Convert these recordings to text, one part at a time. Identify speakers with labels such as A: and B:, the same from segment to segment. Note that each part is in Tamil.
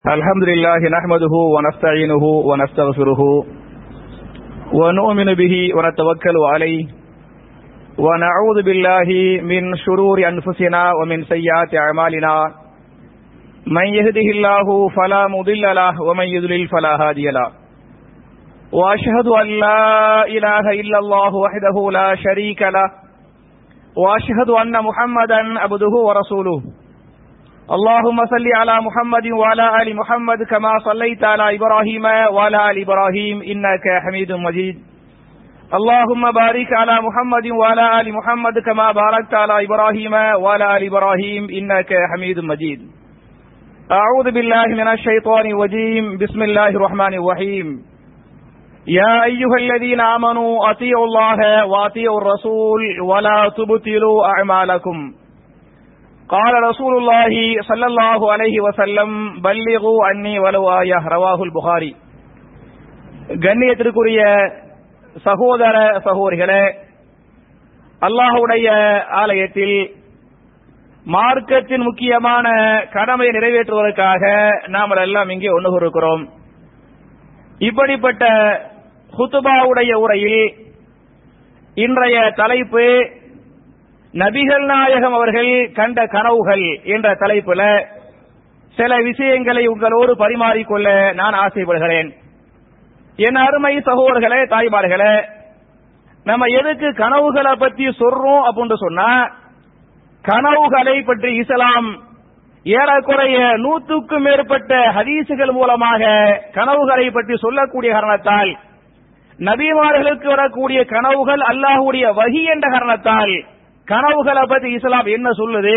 A: الحمد لله نحمده ونستعينه ونستغفره ونؤمن به ونتوكل عليه ونعوذ بالله من شرور أنفسنا ومن سيئات أعمالنا من يهده الله فلا مضل له ومن يضلل فلا هادي له وأشهد أن لا إله إلا الله وحده لا شريك له وأشهد أن محمدا عبده ورسوله اللهم صل على محمد وعلى آل محمد كما صليت على إبراهيم وعلى آل إبراهيم إنك حميد مجيد اللهم بارك على محمد وعلى آل محمد كما باركت على إبراهيم وعلى آل إبراهيم إنك حميد مجيد أعوذ بالله من الشيطان الرجيم بسم الله الرحمن الرحيم يا أيها الذين آمنوا أطيعوا الله وأطيعوا الرسول ولا تبطلوا أعمالكم قال رسول الله صلى الله عليه وسلم بلغوا عني ولو آية رواه البخاري கண்ணியத்திற்குரிய சகோதர சகோதரிகளே அல்லாஹுடைய ஆலயத்தில் மார்க்கத்தின் முக்கியமான கடமையை நிறைவேற்றுவதற்காக நாம் எல்லாம் இங்கே ஒன்று இருக்கிறோம் இப்படிப்பட்ட ஹுத்துபாவுடைய உரையில் இன்றைய தலைப்பு நபிகள் நாயகம் அவர்கள் கண்ட கனவுகள் என்ற தலைப்புல சில விஷயங்களை உங்களோடு பரிமாறிக்கொள்ள நான் ஆசைப்படுகிறேன் என் அருமை சகோதரர்களே தாய்மார்களே நம்ம எதுக்கு கனவுகளை பத்தி சொல்றோம் அப்படின்னு சொன்னா கனவுகளை பற்றி இஸ்லாம் ஏறக்குறைய நூற்றுக்கும் மேற்பட்ட ஹதீசுகள் மூலமாக கனவுகளை பற்றி சொல்லக்கூடிய காரணத்தால் நபிமார்களுக்கு வரக்கூடிய கனவுகள் அல்லாஹுடைய வகி என்ற காரணத்தால் கனவுகளை பத்தி இஸ்லாம் என்ன சொல்லுது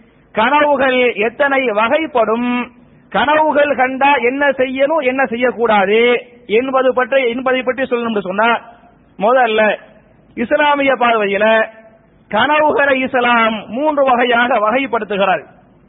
A: கனவுகள் எத்தனை வகைப்படும் கனவுகள் கண்டா என்ன செய்யணும் என்ன செய்யக்கூடாது என்பது பற்றி என்பதை பற்றி சொல்லணும் சொன்னா முதல்ல இஸ்லாமிய பார்வையில கனவுகளை இஸ்லாம் மூன்று வகையாக வகைப்படுத்துகிறார்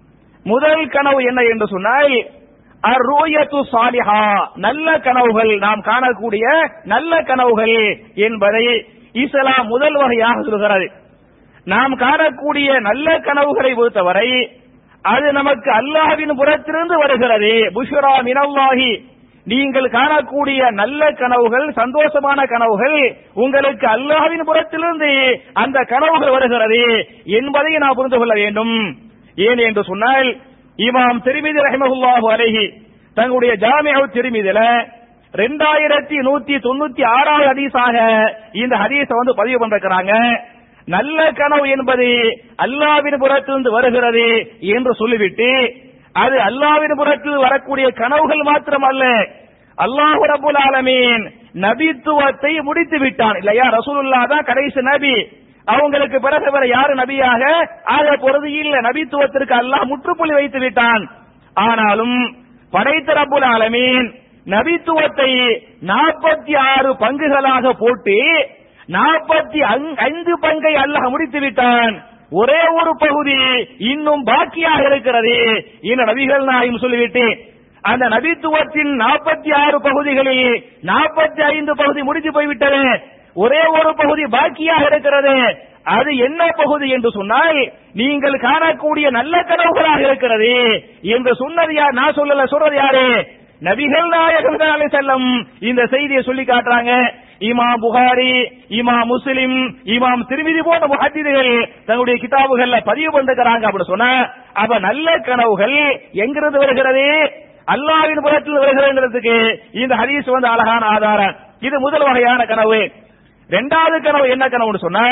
A: முதல் கனவு என்ன என்று சொன்னால் அருயத்து சாலிஹா நல்ல கனவுகள் நாம் காணக்கூடிய நல்ல கனவுகள் என்பதை இஸ்லாம் முதல் வகையாக சொல்கிறது நாம் காணக்கூடிய நல்ல கனவுகளை பொறுத்தவரை அது நமக்கு அல்லாஹ்வின் புறத்திலிருந்து வருகிறது புஷ்ரா மினல்லாஹி நீங்கள் காணக்கூடிய நல்ல கனவுகள் சந்தோஷமான கனவுகள் உங்களுக்கு அல்லாஹ்வின் புறத்திலிருந்து அந்த கனவுகள் வருகிறது என்பதை நாம் புரிந்து கொள்ள வேண்டும் ஏன் என்று சொன்னால் இமாம் திருமிதி ரஹமஹுல்லாஹு அலைஹி தங்களுடைய ஜாமியா திருமிதில ரெண்டாயிரத்தி நூத்தி தொண்ணூத்தி ஆறாவது ஹதீஸாக இந்த ஹதீஸ வந்து பதிவு பண்றாங்க நல்ல கனவு என்பது அல்லாவின் புறத்திலிருந்து வருகிறது என்று சொல்லிவிட்டு அது அல்லாவின் புறத்தில் வரக்கூடிய கனவுகள் மாத்திரமல்ல அல்லாஹு ரபுல் ஆலமீன் நபித்துவத்தை முடித்து விட்டான் இல்லையா ரசூலுல்லா தான் கடைசி நபி அவங்களுக்கு பிறகு வேற யாரு நபியாக ஆக போறது இல்ல நபித்துவத்திற்கு அல்லாஹ் முற்றுப்புள்ளி வைத்து விட்டான் ஆனாலும் படைத்த ரபுல் ஆலமீன் நபித்துவத்தை நாற்பத்தி ஆறு பங்குகளாக போட்டு நாற்பத்தி ஐந்து பங்கை அல்லாஹ் முடித்து விட்டான் ஒரே ஒரு பகுதி இன்னும் பாக்கியாக இருக்கிறது இந்த நபிகள் நாயும் சொல்லிவிட்டு அந்த நபித்துவத்தின் நாற்பத்தி ஆறு பகுதிகளில் நாற்பத்தி ஐந்து பகுதி முடித்து போய்விட்டது ஒரே ஒரு பகுதி பாக்கியாக இருக்கிறது அது என்ன பகுதி என்று சொன்னால் நீங்கள் காணக்கூடிய நல்ல கனவுகளாக இருக்கிறது என்று சொன்னது யார் நான் சொல்லல சொல்றது யாரு நபிகள் நாயகம் செல்லம் இந்த செய்தியை சொல்லி காட்டுறாங்க இமாம் புகாரி இமாம் முஸ்லிம் இமாம் திருமிதி போன்ற முஹத்திதுகள் தங்களுடைய கிதாபுகள்ல பதிவு பண்ணிருக்கிறாங்க அப்படி சொன்னா அப்ப நல்ல கனவுகள் எங்கிருந்து வருகிறது அல்லாவின் புறத்தில் வருகிறதுக்கு இந்த ஹதீஸ் வந்து அழகான ஆதாரம் இது முதல் வகையான கனவு இரண்டாவது கனவு என்ன கனவுன்னு சொன்னா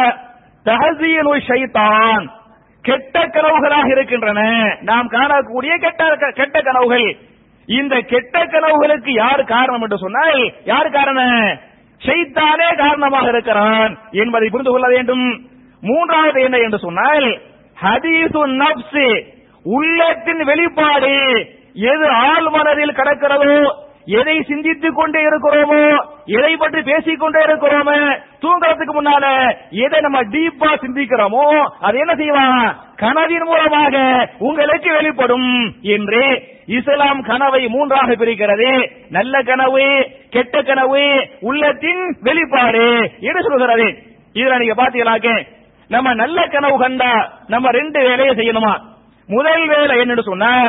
A: தஹசீனு ஷைத்தான் கெட்ட கனவுகளாக இருக்கின்றன நாம் காணக்கூடிய கெட்ட கெட்ட கனவுகள் இந்த கெட்ட கனவுகளுக்கு யார் காரணம் என்று சொன்னால் யார் காரணம் ஷைத்தானே காரணமாக இருக்கிறான் என்பதை புரிந்து கொள்ள வேண்டும் மூன்றாவது என்ன என்று சொன்னால் ஹதீசு நப்சு உள்ளத்தின் வெளிப்பாடு எது ஆள் மனதில் கடக்கிறதோ எதை சிந்தித்துக் கொண்டே இருக்கிறோமோ எதை பற்றி பேசிக் கொண்டே இருக்கிறோமோ தூங்குறதுக்கு முன்னால எதை நம்ம டீப்பா சிந்திக்கிறோமோ அது என்ன செய்வான் கனவின் மூலமாக உங்களுக்கு வெளிப்படும் என்று இஸ்லாம் கனவை மூன்றாக பிரிக்கிறது நல்ல கனவு கெட்ட கனவு உள்ளத்தின் வெளிப்பாடு என்று சொல்கிறது இதுல நீங்க பாத்தீங்கன்னாக்க நம்ம நல்ல கனவு கண்டா நம்ம ரெண்டு வேலையை செய்யணுமா முதல் வேலை என்னன்னு சொன்னா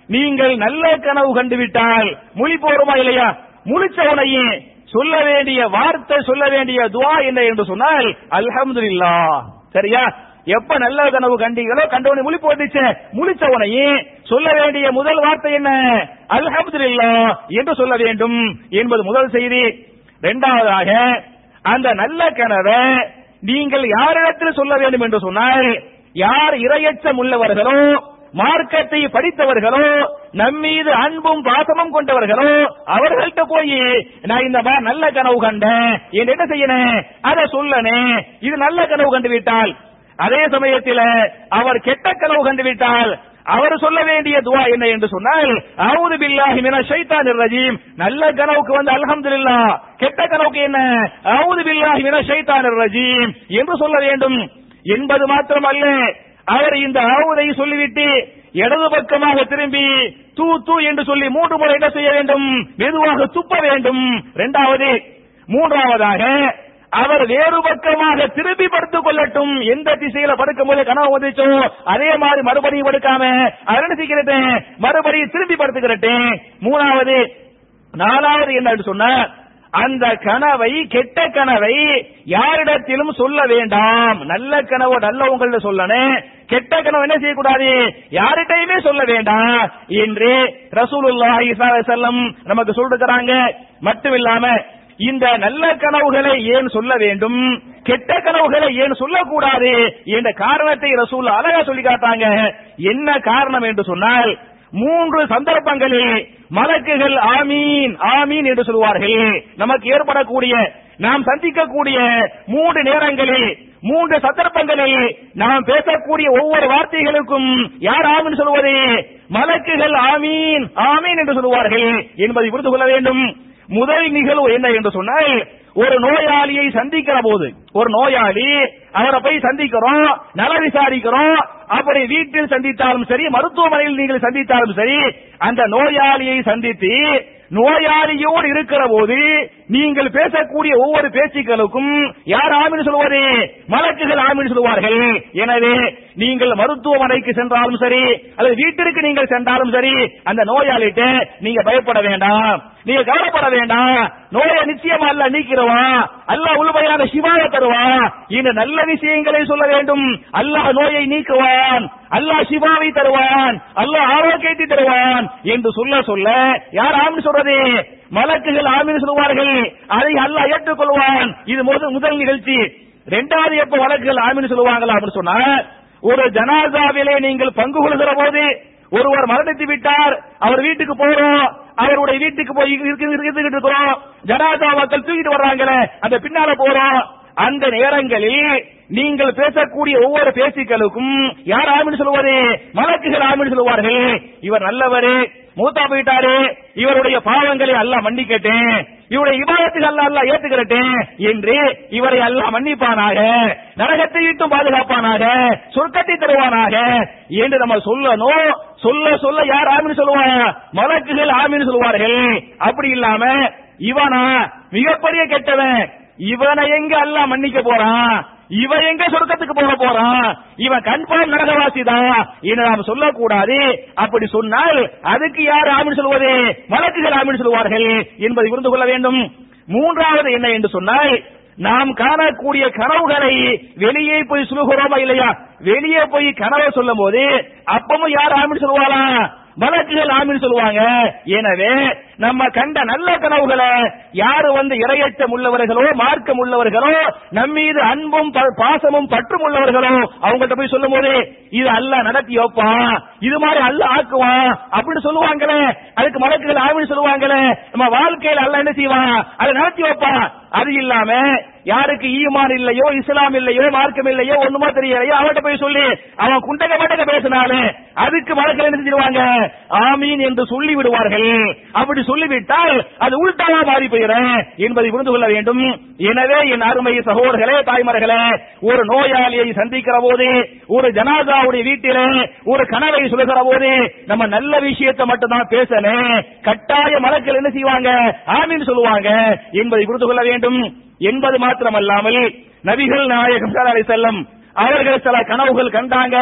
A: நீங்கள் நல்ல கனவு கண்டுவிட்டால் முழி போருமா இல்லையா முழிச்சவனையே சொல்ல வேண்டிய வார்த்தை சொல்ல வேண்டிய துவா என்ன என்று சொன்னால் அல்ஹம்துலில்லாஹ் சரியா எப்ப நல்ல கனவு கண்டீங்களோ கண்டவனை முழிப்பு வந்துச்சு முழிச்சவனையே சொல்ல வேண்டிய முதல் வார்த்தை என்ன அல்ஹம்துலில்லாஹ் என்று சொல்ல வேண்டும் என்பது முதல் செய்தி இரண்டாவதாக அந்த நல்ல கனவை நீங்கள் யாரிடத்தில் சொல்ல வேண்டும் என்று சொன்னால் யார் இரையச்சம் உள்ளவர்களோ மார்க்கத்தை படித்தவர்களோ நம்மீது அன்பும் பாசமும் கொண்டவர்களோ அவர்கள்ட்ட போய் நான் இந்த மாதிரி நல்ல கனவு கண்டேன் என்று என்ன செய்யணும் அதை சொல்லனே இது நல்ல கனவு கண்டு விட்டால் அதே சமயத்தில் அவர் கெட்ட கனவு கண்டு விட்டால் அவர் சொல்ல வேண்டிய துவா என்ன என்று சொன்னால் அவுது பில்லாஹி மின ஷைத்தானிர் ரஜீம் நல்ல கனவுக்கு வந்து அல்ஹம்துலில்லாஹ் கெட்ட கனவுக்கு என்ன அவுது பில்லாஹி மின ஷைத்தானிர் ரஜீம் என்று சொல்ல வேண்டும் என்பது மாத்திரமல்ல அவர் இந்த ஆவுதை சொல்லிவிட்டு இடது பக்கமாக திரும்பி தூ தூ என்று சொல்லி மூன்று முறை என்ன செய்ய வேண்டும் மெதுவாக துப்ப வேண்டும் இரண்டாவது மூன்றாவதாக அவர் வேறு பக்கமாக திரும்பி படுத்துக் கொள்ளட்டும் எந்த திசையில படுக்கும் போது கனவு வந்துச்சோ அதே மாதிரி மறுபடியும் படுக்காம அவர் என்ன செய்கிறது மறுபடியும் திரும்பி படுத்துக்கிறட்டு மூணாவது நாலாவது என்ன சொன்ன அந்த கனவை கெட்ட கனவை யாரிடத்திலும் சொல்ல வேண்டாம் நல்ல கனவு நல்லவங்கள்ட்ட சொல்லணும் கெட்ட கனவு என்ன செய்யக்கூடாது யார்கிட்டயுமே சொல்ல வேண்டாம் என்று ரசூலுல்லாஹி ஸல்லல்லாஹு அலைஹி வஸல்லம் நமக்கு சொல்லிருக்கிறாங்க மட்டும் இல்லாம இந்த நல்ல கனவுகளை ஏன் சொல்ல வேண்டும் கெட்ட கனவுகளை ஏன் சொல்லக்கூடாது என்ற காரணத்தை ரசூல் அழகா சொல்லி காட்டாங்க என்ன காரணம் என்று சொன்னால் மூன்று சந்தர்ப்பங்களில் மலக்குகள் ஆமீன் ஆமீன் என்று சொல்வார்கள் நமக்கு ஏற்படக்கூடிய நாம் சந்திக்கக்கூடிய மூன்று நேரங்களில் மூன்று சந்தர்ப்பங்களில் நாம் பேசக்கூடிய ஒவ்வொரு வார்த்தைகளுக்கும் யார் ஆமீன் சொல்வது மலக்குகள் ஆமீன் ஆமீன் என்று சொல்வார்கள் என்பதை புரிந்து கொள்ள வேண்டும் முதல் நிகழ்வு என்ன என்று சொன்னால் ஒரு நோயாளியை சந்திக்கிற போது ஒரு நோயாளி அவரை போய் சந்திக்கிறோம் நல விசாரிக்கிறோம் அப்படி வீட்டில் சந்தித்தாலும் சரி மருத்துவமனையில் நீங்கள் சந்தித்தாலும் சரி அந்த நோயாளியை சந்தித்து நோயாளியோடு இருக்கிற போது நீங்கள் பேசக்கூடிய ஒவ்வொரு பேச்சுக்களுக்கும் யார் ஆமின்னு சொல்லுவது மலக்குகள் ஆமின்னு சொல்லுவார்கள் எனவே நீங்கள் மருத்துவமனைக்கு சென்றாலும் சரி அல்லது வீட்டிற்கு நீங்கள் சென்றாலும் சரி அந்த நோயாளிட்ட நீங்க பயப்பட வேண்டாம் நீங்க கவலைப்பட வேண்டாம் நோயை நிச்சயமா அல்ல நீக்கிறவான் அல்லாஹ் உள்மையான சிவாய தருவான் இந்த நல்ல விஷயங்களை சொல்ல வேண்டும் அல்லாஹ் நோயை நீக்குவான் அல்லாஹ் சிவாவை தருவான் அல்லாஹ் ஆரோக்கியத்தை தருவான் என்று சொல்ல சொல்ல யார் ஆமின்னு சொல்றது மலக்குகள் ஆமின்னு சொல்லுவார்கள் அதை அல்லாஹ் ஏற்றுக்கொள்வான் இது முதல் முதல் நிகழ்ச்சி இரண்டாவது எப்ப வழக்குகள் ஆமின்னு சொல்லுவாங்களா அப்படின்னு சொன்னா ஒரு ஜனாசாவிலே நீங்கள் பங்கு கொள்கிற போது ஒருவர் மரணித்து விட்டார் அவர் வீட்டுக்கு போறோம் அவருடைய வீட்டுக்கு போய் இருக்கு- இருந்துகிட்டு இருக்கிறோம் ஜனாதா மக்கள் தூக்கிட்டு வர்றாங்களே அந்த பின்னால போறோம் அந்த நேரங்களில் நீங்கள் பேசக்கூடிய ஒவ்வொரு பேச்சுக்களுக்கும் யார் ஆமின்னு சொல்லுவது மலக்குகள் ஆமின்னு சொல்லுவார்கள் இவர் நல்லவர் மூத்தா போயிட்டாரு இவருடைய பாவங்களை அல்லாஹ் மன்னிக்கட்டேன் இவருடைய இபாதத்துகள் அல்லாஹ் அல்லாஹ் ஏத்துக்கிறட்டேன் என்று இவரை அல்லாஹ் மன்னிப்பானாக நரகத்தை விட்டும் பாதுகாப்பானாக சொர்க்கத்தை தருவானாக என்று நம்ம சொல்லணும் சொல்ல சொல்ல யார் ஆமின்னு சொல்லுவாங்க மலக்குகள் ஆமின்னு சொல்லுவார்கள் அப்படி இல்லாம இவனா மிகப்பெரிய கெட்டவன் இவனை எங்க அல்லாஹ் மன்னிக்க போறான் இவன் எங்க சொர்க்கத்துக்கு போக போறான் இவன் கன்ஃபார்ம் நரகவாசி தான் என்று நாம் சொல்லக்கூடாது அப்படி சொன்னால் அதுக்கு யார் ஆமின்னு சொல்வது மலக்குகள் ஆமின்னு சொல்வார்கள் என்பதை புரிந்து கொள்ள வேண்டும் மூன்றாவது என்ன என்று சொன்னால் நாம் காணக்கூடிய கனவுகளை வெளியே போய் சொல்லுகிறோமா இல்லையா வெளியே போய் கனவை சொல்லும் போது அப்பவும் யார் ஆமின்னு சொல்லுவாளா மலக்குகள் ஆமின்னு சொல்லுவாங்க எனவே நம்ம கண்ட நல்ல கனவுகளை யாரு வந்து இரையச்சம் உள்ளவர்களோ மார்க்கம் உள்ளவர்களோ நம்மீது அன்பும் ப- பாசமும் பற்றும் உள்ளவர்களோ அவங்கள்ட்ட போய் சொல்லும் போது இது அல்ல நடத்தி வைப்பான் இது மாதிரி அல்ல ஆக்குவான் அப்படின்னு சொல்லுவாங்களே அதுக்கு மலக்குகள் ஆமின்னு சொல்லுவாங்களே நம்ம வாழ்க்கையில அல்ல என்ன செய்வான் அதை நடத்தி வைப்பான் அது இல்லாம யாருக்கு ஈமான் இல்லையோ இஸ்லாம் இல்லையோ மார்க்கம் இல்லையோ ஒண்ணுமா தெரியலையோ அவன்கிட்ட போய் சொல்லி அவன் குண்டக மண்டக பேசினாலும் அதுக்கு மலக்கள் என்ன செஞ்சிருவாங்க ஆமீன் என்று சொல்லி விடுவார்கள் அப்படி சொல்லிவிட்டால் அது உள்டாவா மாறி போயிடும் என்பதை புரிந்து கொள்ள வேண்டும் எனவே என் அருமை சகோதரர்களே தாய்மார்களே ஒரு நோயாளியை சந்திக்கிற போது ஒரு ஜனாதாவுடைய வீட்டிலே ஒரு கனவை சொல்லுகிற போது நம்ம நல்ல விஷயத்தை மட்டும் தான் பேசணும் கட்டாய மலக்கள் என்ன செய்வாங்க ஆமீன் சொல்லுவாங்க என்பதை புரிந்து கொள்ள வேண்டும் என்பது மாத்திரமல்லாமல் நபிகள் நாயகம் ஸல்லல்லாஹு அலைஹி வஸல்லம் அவர்கள் சில கனவுகள் கண்டாங்க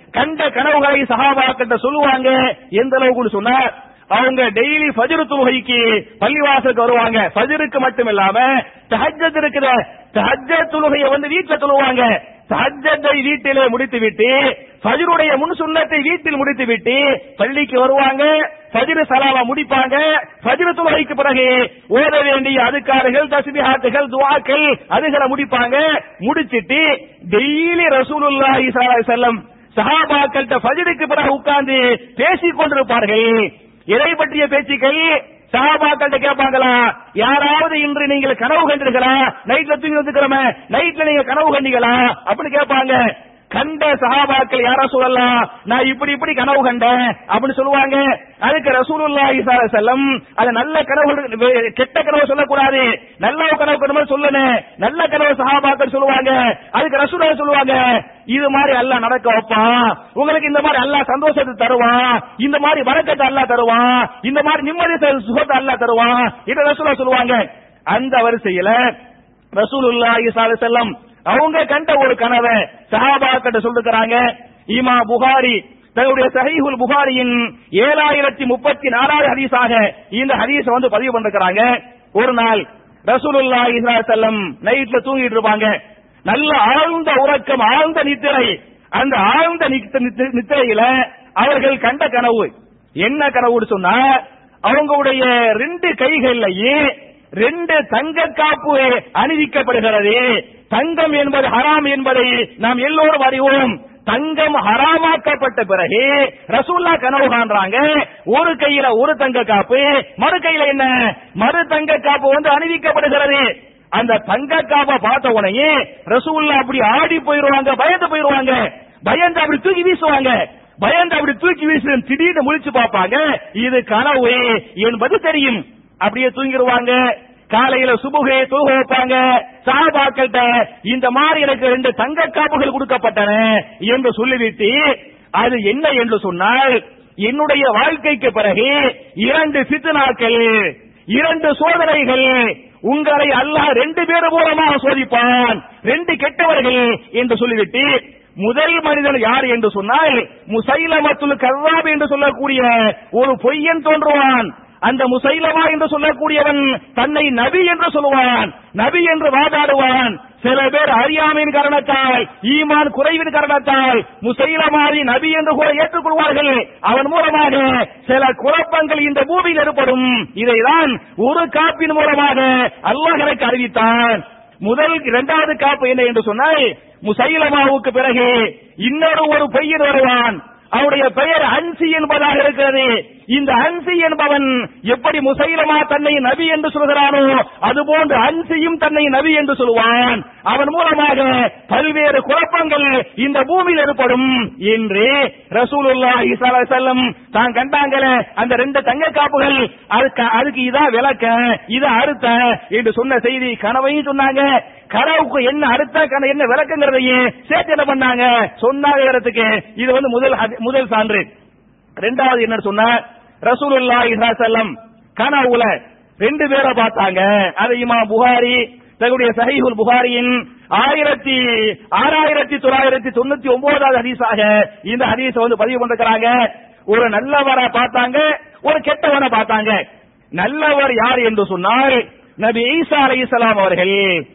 A: கண்ட கனவுகளை சஹாபாக்கிட்ட சொல்லுவாங்க எந்த அளவுக்கு சொன்னா அவங்க டெய்லி ஃபஜ்ர் தொழுகைக்கு பள்ளிவாசலுக்கு வருவாங்க ஃபஜ்ருக்கு மட்டும் இல்லாம தஹஜ்ஜத் இருக்கிற தஹஜ்ஜத் தொழுகையை வந்து வீட்டுல தொழுவாங்க தஹஜ்ஜத்தை வீட்டிலே முடித்து விட்டு ஃபஜ்ருடைய முன் சுன்னத்தை வீட்டில் முடித்து விட்டு பள்ளிக்கு வருவாங்க ஃபஜ்ர் சலாவா முடிப்பாங்க ஃபஜ்ர் தொழுகைக்கு பிறகு ஓத வேண்டிய அதுக்காரர்கள் தஸ்பிஹாத்துகள் துஆக்கள் அதுகளை முடிப்பாங்க முடிச்சிட்டு டெய்லி ரசூலுல்லாஹி ஸல்லல்லாஹு அலைஹி வஸல்லம் சஹாபாக்கள்கிட்ட ஃபஜ்ருக்கு பிறகு உட்கார்ந்து பேசிக் கொண்டிருப்பார்கள் எதை பற்றிய பேச்சுக்கள் சஹாபாக்கள்கிட்ட கேட்பாங்களா யாராவது இன்று நீங்கள் கனவு கண்டீர்களா நைட்ல தூங்கி வந்துக்கிறோமே நைட்ல நீங்க கனவு கண்டீங்களா அப்படின்னு கேட்பாங்க கண்ட சஹாபாக்கள் யாரா சொல்லலாம் நான் இப்படி இப்படி கனவு கண்டேன் அப்படின்னு சொல்லுவாங்க அதுக்கு ரசூலுல்லாஹி ஸல்லல்லாஹு அலைஹி வஸல்லம் அது நல்ல கனவு கெட்ட கனவு சொல்லக்கூடாது நல்ல கனவு கனவு சொல்லணும் நல்ல கனவு சஹாபாக்கள் சொல்லுவாங்க அதுக்கு ரசூலுல்லாஹி சொல்லுவாங்க இது மாதிரி அல்லாஹ் நடக்க வைப்பான் உங்களுக்கு இந்த மாதிரி அல்லாஹ் சந்தோஷத்தை தருவான் இந்த மாதிரி வரக்கத்தை அல்லாஹ் தருவான் இந்த மாதிரி நிம்மதி சுகத்தை அல்லாஹ் தருவான் இதை ரசூலுல்லாஹி சொல்லுவாங்க அந்த வரிசையில ரசூலுல்லாஹி ஸல்லல்லாஹு அலைஹி வஸல்லம் அவங்க கண்ட ஒரு கனவை சஹாபாக்கிட்ட சொல்லிருக்கிறாங்க இமா புகாரி தன்னுடைய சஹீஹுல் புகாரியின் ஏழாயிரத்தி முப்பத்தி நாலாவது ஹதீஸாக இந்த ஹதீஸை வந்து பதிவு பண்ணிருக்கிறாங்க ஒரு நாள் ரசூலுல்லாஹி ஸல்லல்லாஹு அலைஹி வஸல்லம் நைட்ல தூங்கிட்டு இருப்பாங்க நல்ல ஆழ்ந்த உறக்கம் ஆழ்ந்த நித்திரை அந்த ஆழ்ந்த நித்த- நித்த- நித்திரையில அவர்கள் கண்ட கனவு என்ன கனவுன்னு சொன்னா அவங்களுடைய ரெண்டு கைகள்லயே ரெண்டு தங்க காப்பு அணிவிக்கப்படுகிறது தங்கம் என்பது ஹராம் என்பதை நாம் எல்லோரும் அறிவோம் தங்கம் ஹராமாக்கப்பட்ட பிறகு ரசூல்லா கனவு காண்றாங்க ஒரு கையில ஒரு தங்க காப்பு மறு கையில என்ன மறு தங்க காப்பு வந்து அணிவிக்கப்படுகிறது அந்த தங்க காப்பை பார்த்த உடனே ரசூல்லா அப்படி ஆடி போயிருவாங்க பயந்து போயிருவாங்க பயந்து அப்படி தூக்கி வீசுவாங்க பயந்து அப்படி தூக்கி வீசு திடீர்னு முழிச்சு பார்ப்பாங்க இது கனவு என்பது தெரியும் அப்படியே தூங்கிடுவாங்க காலையில சுபுகை தூக வைப்பாங்க சாபாக்கள்கிட்ட இந்த மாதிரி எனக்கு ரெண்டு தங்க காப்புகள் கொடுக்கப்பட்டன என்று சொல்லிவிட்டு அது என்ன என்று சொன்னால் என்னுடைய வாழ்க்கைக்கு பிறகு இரண்டு சித்துனாக்கள் இரண்டு சோதனைகள் உங்களை அல்லாஹ் ரெண்டு பேர் மூலமாக சோதிப்பான் ரெண்டு கெட்டவர்கள் என்று சொல்லிவிட்டு முதல் மனிதன் யார் என்று சொன்னால் முசைலமத்துல் கர்வாப் என்று சொல்லக்கூடிய ஒரு பொய்யன் தோன்றுவான் அந்த முசைலமா என்று சொல்லக்கூடியவன் தன்னை நபி என்று சொல்லுவான் நபி என்று வாதாடுவான் சில பேர் அறியாமையின் காரணத்தால் ஈமான் குறைவின் காரணத்தால் முசைலமாரி நபி என்று கூட ஏற்றுக்கொள்வார்கள் அவன் மூலமாக சில குழப்பங்கள் இந்த பூமியில் ஏற்படும் இதைதான் ஒரு காப்பின் மூலமாக அல்லாஹ் எனக்கு அறிவித்தான் முதல் இரண்டாவது காப்பு என்ன என்று சொன்னால் முசைலமாவுக்கு பிறகு இன்னொரு ஒரு பொய்யன் வருவான் அவருடைய பெயர் அன்சி என்பதாக இருக்கிறது இந்த அன்சி என்பவன் எப்படி முசைலமா தன்னை நபி என்று சொல்கிறானோ அதுபோன்று அன்சியும் தன்னை நபி என்று சொல்லுவான் அவன் மூலமாக பல்வேறு குழப்பங்கள் இந்த பூமியில் ஏற்படும் என்று ரசூலுல்லாஹி ஸல்லல்லாஹு அலைஹி வஸல்லம் தான் கண்டாங்களே அந்த ரெண்டு தங்க காப்புகள் அதுக்கு அதுக்கு இதான் விளக்க இது அறுத்த என்று சொன்ன செய்தி கனவையும் சொன்னாங்க கனவுக்கு என்ன அறுத்த கன என்ன விளக்கங்கிறதையும் சேர்த்து என்ன பண்ணாங்க சொன்னாங்கிறதுக்கு இது வந்து முதல் ஹதி- முதல் சான்று ரெண்டாவது என்ன சொன்னா ரசூலுல்லாஹி ஸல்லல்லாஹு அலைஹி வஸல்லம் கனவுல ரெண்டு பேரை பார்த்தாங்க அது இமாம் புகாரி தன்னுடைய சஹீஹுல் புகாரியின் ஆயிரத்தி ஆறாயிரத்தி தொள்ளாயிரத்தி தொண்ணூத்தி ஒன்பதாவது ஹதீஸாக இந்த ஹதீஸை வந்து பதிவு பண்ணிருக்கிறாங்க ஒரு நல்லவரை பார்த்தாங்க ஒரு கெட்டவனை பார்த்தாங்க நல்லவர் யார் என்று சொன்னால் நபி ஈசா அலைஹிஸ்ஸலாம் அவர்கள்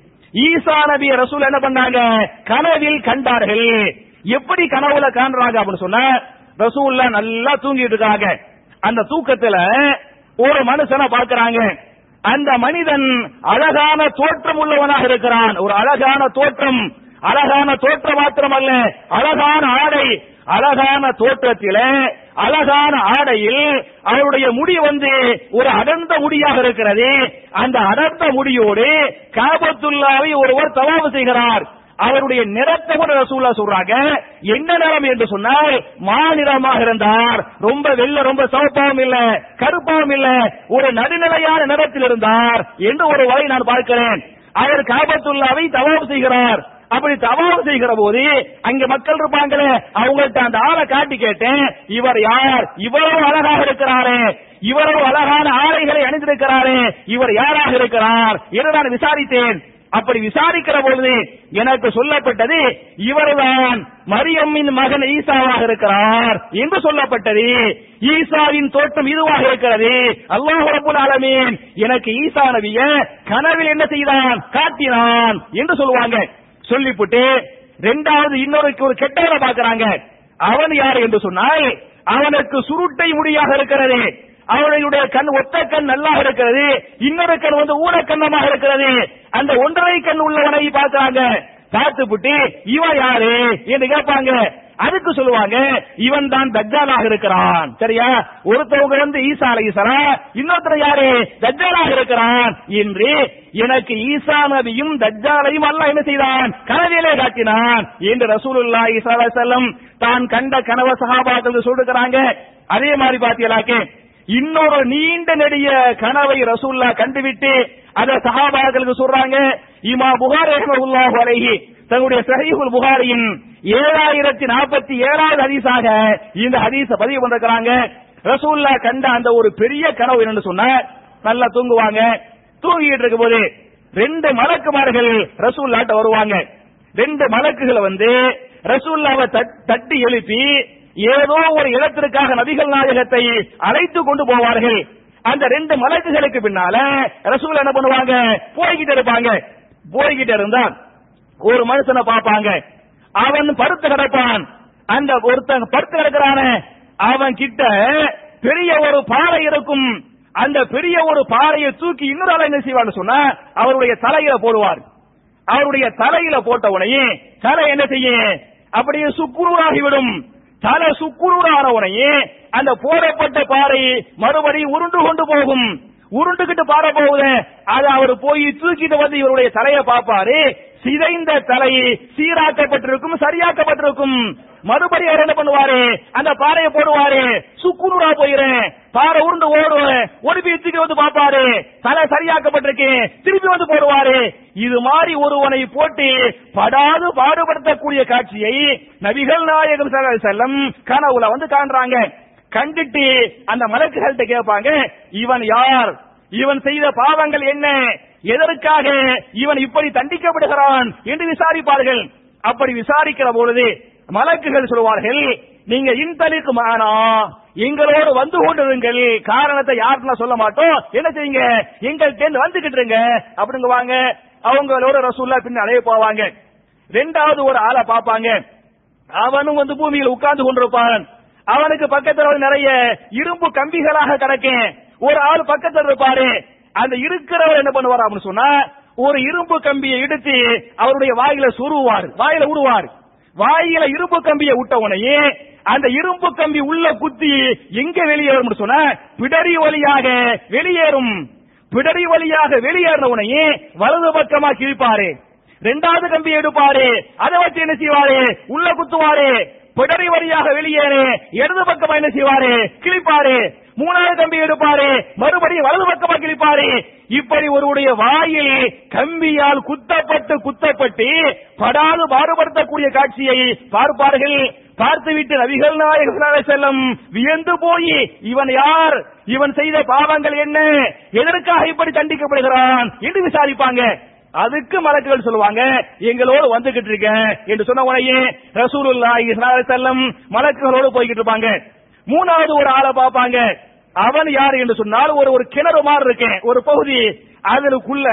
A: ஈசா நபி ரசூல் என்ன பண்ணாங்க கனவில் கண்டார்கள் எப்படி கனவுல காண்றாங்க அப்படின்னு சொன்னா ரசூல்ல நல்லா தூங்கிட்டு இருக்காங்க அந்த தூக்கத்துல ஒரு மனுஷனை பார்க்கறாங்க அந்த மனிதன் அழகான தோற்றம் உள்ளவனாக இருக்கிறான் ஒரு அழகான தோற்றம் அழகான தோற்றம் மாத்திரமல்ல அழகான ஆடை அழகான தோற்றத்திலே அழகான ஆடையில் அவருடைய முடி வந்து ஒரு அடர்ந்த முடியாக இருக்கிறது அந்த அடர்ந்த முடியோடு காபத்துல்லாவை ஒருவர் தவாவு செய்கிறார் அவருடைய நிறத்தை கூட ரசூல்லா சொல்றாங்க என்ன நிறம் என்று சொன்னால் மாநிறமாக இருந்தார் ரொம்ப வெள்ள ரொம்ப சிவப்பாவும் இல்ல கருப்பாவும் இல்ல ஒரு நடுநிலையான நிறத்தில் இருந்தார் என்று ஒரு வரை நான் பார்க்கிறேன் அவர் காபத்துல்லாவை தவாவு செய்கிறார் அப்படி தவாவு செய்கிற போது அங்க மக்கள் இருப்பாங்களே அவங்கள்ட்ட அந்த ஆளை காட்டி கேட்டேன் இவர் யார் இவ்வளவு அழகாக இருக்கிறாரே இவ்வளவு அழகான ஆடைகளை அணிந்திருக்கிறாரே இவர் யாராக இருக்கிறார் என்று நான் விசாரித்தேன் அப்படி விசாரிக்கிற பொழுது எனக்கு சொல்லப்பட்டது இவர்தான் மரியம்மின் மகன் ஈசாவாக இருக்கிறார் என்று சொல்லப்பட்டது ஈசாவின் தோற்றம் இதுவாக இருக்கிறது அல்லாஹ் ரப்பல் ஆலமீன் எனக்கு ஈசா நபிய கனவில் என்ன செய்தான் காட்டினான் என்று சொல்லுவாங்க சொல்லிவிட்டு ரெண்டாவது இன்னொரு ஒரு கெட்டவரை பார்க்கறாங்க அவன் யார் என்று சொன்னால் அவனுக்கு சுருட்டை முடியாக இருக்கிறது அவனுடைய கண் ஒத்த கண் நல்லா இருக்கிறது இன்னொரு கண் வந்து ஊனக்கண்ணமாக இருக்கிறது அந்த ஒன்றரை கண் உள்ளவனை பார்க்கறாங்க பார்த்துப்புட்டு இவன் யாரு என்று கேட்பாங்க அதுக்கு சொல்லுவாங்க இவன் தான் தஜ்ஜாலாக இருக்கிறான் சரியா ஒருத்தவங்க வந்து ஈசா அலைஹிஸ்ஸலா இன்னொருத்தர் யாரு தஜ்ஜாலாக இருக்கிறான் என்று எனக்கு ஈசா நபியும் தஜ்ஜாலையும் அல்லாஹ் என்ன செய்தான் கனவிலே காட்டினான் என்று ரசூலுல்லாஹி ஸல்லல்லாஹு அலைஹி வஸல்லம் தான் கண்ட கனவ சஹாபாக்கள் சொல்லுகிறாங்க அதே மாதிரி பாத்தீங்களாக்கே இன்னொரு நீண்ட நெடிய கனவை ரசூல்லா கண்டுவிட்டு அத சஹாபாக்களுக்கு சொல்றாங்க இமா புகார் ரஹ்மத்துல்லாஹு அலைஹி தன்னுடைய சஹீஹுல் புகாரியின் ஏழாயிரத்தி நாற்பத்தி ஏழாவது ஹதீஸாக இந்த ஹதீஸ பதிவு பண்ணிருக்கிறாங்க ரசூல்லா கண்ட அந்த ஒரு பெரிய கனவு என்னன்னு சொன்னா நல்லா தூங்குவாங்க தூங்கிட்டு இருக்கும் போது ரெண்டு மலக்குமார்கள் ரசூல்லாட்ட வருவாங்க ரெண்டு மலக்குகளை வந்து ரசூல்லாவை தட்- தட்டி எழுப்பி ஏதோ ஒரு இடத்திற்காக நபிகள் நாயகத்தை அழைத்து கொண்டு போவார்கள் அந்த ரெண்டு மலக்குகளுக்கு பின்னால ரசூல் என்ன பண்ணுவாங்க போய்கிட்டு இருப்பாங்க போய்கிட்டு இருந்தா ஒரு மனுஷனை பார்ப்பாங்க அவன் படுத்து கிடப்பான் அந்த ஒருத்தன் படுத்து கிடக்கிறானே அவன் கிட்ட பெரிய ஒரு பாறை இருக்கும் அந்த பெரிய ஒரு பாறையை தூக்கி இன்னொரு ஆள் என்ன செய்வான்னு சொன்னா அவருடைய தலையில போடுவார் அவருடைய தலையில போட்ட உடனே தலை என்ன செய்யும் அப்படியே சுக்குநூறாகிவிடும் தலை சுக்குநூறான உடனே அந்த போடப்பட்ட பாறை மறுபடியும் உருண்டு கொண்டு போகும் உருண்டுகிட்டு பாட போகுது அது அவர் போய் தூக்கிட்டு வந்து இவருடைய தலையை பார்ப்பாரு சிதைந்த தலை சீராக்கப்பட்டிருக்கும் சரியாக்கப்பட்டிருக்கும் மறுபடியும் அவர் என்ன பண்ணுவாரு அந்த பாறையை போடுவாரு சுக்குநூறா போயிரும் பாறை உருண்டு ஓடும் ஒரு தூக்கி வந்து பார்ப்பாரு தலை சரியாக்கப்பட்டிருக்கு திருப்பி வந்து போடுவாரு இது மாதிரி ஒருவனை போட்டு படாது பாடுபடுத்தக்கூடிய காட்சியை நபிகள் நாயகம் ஸல்லல்லாஹு அலைஹி வஸல்லம் கனவுல வந்து காண்றாங்க கண்டுட்டு அந்த மலக்குகள்கிட்ட கேட்பாங்க இவன் யார் இவன் செய்த பாவங்கள் என்ன எதற்காக இவன் இப்படி தண்டிக்கப்படுகிறான் என்று விசாரிப்பார்கள் அப்படி விசாரிக்கிற பொழுது மலக்குகள் சொல்வார்கள் நீங்க இன்தலிக்கு மானா எங்களோடு வந்து கொண்டிருங்கள் காரணத்தை யாருன்னு சொல்ல மாட்டோம் என்ன செய்யுங்க எங்கள்கிட்ட வந்துகிட்டு இருங்க அப்படிங்குவாங்க அவங்களோட ரசூல்லா பின்னாலே போவாங்க ரெண்டாவது ஒரு ஆளை பார்ப்பாங்க அவனும் வந்து பூமியில் உட்கார்ந்து கொண்டிருப்பான் அவனுக்கு பக்கத்துல வந்து நிறைய இரும்பு கம்பிகளாக கிடக்கும் ஒரு ஆள் பக்கத்துல இருப்பாரு அந்த இருக்கிறவர் என்ன பண்ணுவார் அப்படின்னு சொன்னா ஒரு இரும்பு கம்பியை எடுத்து அவருடைய வாயில சொருவார் வாயில விடுவார் வாயில இரும்பு கம்பியை விட்ட உடனே அந்த இரும்பு கம்பி உள்ள குத்தி எங்க வெளியேறும் சொன்னா பிடரி வழியாக வெளியேறும் பிடரி வழியாக வெளியேறின உடனே வலது பக்கமா கிழிப்பாரு ரெண்டாவது கம்பி எடுப்பாரு அதை வச்சு என்ன செய்வாரு உள்ள குத்துவாரு பிடரி வழியாக வெளியேறு இடது பக்கமா என்ன செய்வாரு கிழிப்பாரு மூணாவது கம்பி எடுப்பாரு மறுபடியும் வலது பக்கமா கிழிப்பாரு இப்படி ஒருவருடைய வாயில் கம்பியால் குத்தப்பட்டு குத்தப்பட்டு படாது பாடுபடுத்தக்கூடிய காட்சியை பார்ப்பார்கள் பார்த்துவிட்டு நபிகள் நாயகம் ஸல்லல்லாஹு அலைஹி வஸல்லம் வியந்து போய் இவன் யார் இவன் செய்த பாவங்கள் என்ன எதற்காக இப்படி தண்டிக்கப்படுகிறான் என்று விசாரிப்பாங்க அதுக்கு மலக்குகள் சொல்லுவாங்க எங்களோடு வந்துகிட்டு இருக்கேன் என்று சொன்ன உடனே ரசூலுல்லாஹி ஸல்லல்லாஹு அலைஹி வஸல்லம் மலக்குகளோடு போய்கிட்டு இருப்பாங்க மூணாவது ஒரு ஆளை பார்ப்பாங்க அவன் யார் என்று சொன்னால் ஒரு ஒரு கிணறு மாதிரி இருக்கேன் ஒரு பகுதி அதற்குள்ள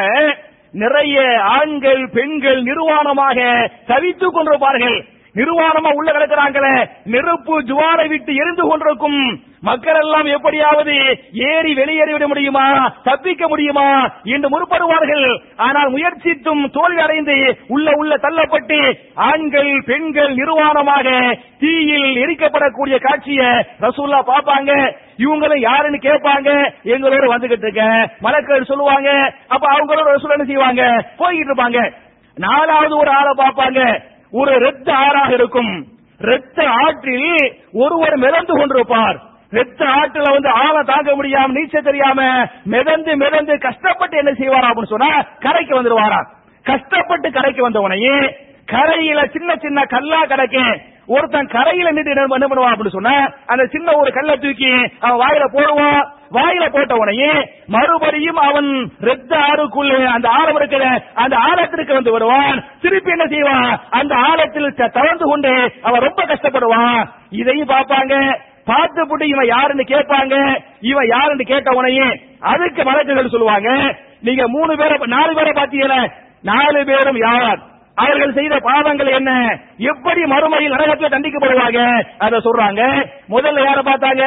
A: நிறைய ஆண்கள் பெண்கள் நிர்வாணமாக தவித்துக் கொண்டிருப்பார்கள் நிர்வாணமா உள்ள கிடக்கிறாங்களே நெருப்பு ஜுவாலை விட்டு எரிந்து கொண்டிருக்கும் மக்கள் எல்லாம் எப்படியாவது ஏறி வெளியேறிவிட முடியுமா தப்பிக்க முடியுமா என்று முற்படுவார்கள் ஆனால் முயற்சித்தும் தோல்வி அடைந்து உள்ள உள்ள தள்ளப்பட்டு ஆண்கள் பெண்கள் நிர்வாணமாக தீயில் எரிக்கப்படக்கூடிய காட்சியை ரசூல்லா பார்ப்பாங்க இவங்களும் யாருன்னு கேட்பாங்க எங்களோட வந்துகிட்டு இருக்க மலக்கள் சொல்லுவாங்க அப்ப அவங்களோட ரசூல் என்ன செய்வாங்க போய்கிட்டு இருப்பாங்க நாலாவது ஒரு ஆளை பார்ப்பாங்க ஒரு இரத்த ஆறாக இருக்கும் இரத்த ஆற்றில் ஒருவர் மிதந்து கொண்டிருப்பார் இரத்த ஆற்றுல வந்து ஆழ தாங்க முடியாம நீச்சல் தெரியாம மிதந்து மிதந்து கஷ்டப்பட்டு என்ன செய்வாரா அப்படின்னு சொன்னா கரைக்கு வந்துருவாரா கஷ்டப்பட்டு கரைக்கு வந்த உடனே கரையில சின்ன சின்ன கல்லா கிடக்கும் ஒருத்தன் கரையில நின்று என்ன என்ன பண்ணுவான் அப்படின்னு சொன்னா அந்த சின்ன ஒரு கல்லை தூக்கி அவன் வாயில போடுவான் வாயில போட்ட உடனே மறுபடியும் அவன் ரெத்த ஆறுக்குள்ள அந்த ஆழம் இருக்கிற அந்த ஆழத்திற்கு வந்து வருவான் திருப்பி என்ன செய்வான் அந்த ஆழத்தில் த- தவழ்ந்து கொண்டு அவன் ரொம்ப கஷ்டப்படுவான் இதையும் பார்ப்பாங்க பார்த்து போட்டு இவன் யாருன்னு கேட்பாங்க இவன் யாருன்னு கேட்ட உடனே அதுக்கு மலக்குகள் சொல்லுவாங்க நீங்க மூணு பேரை நாலு பேரை பாத்தீங்களா நாலு பேரும் யார் அவர்கள் செய்த பாவங்கள் என்ன எப்படி மறுமையில் நரகத்தில் தண்டிக்கப்படுவாங்க அத சொல்றாங்க முதல்ல யார பார்த்தாங்க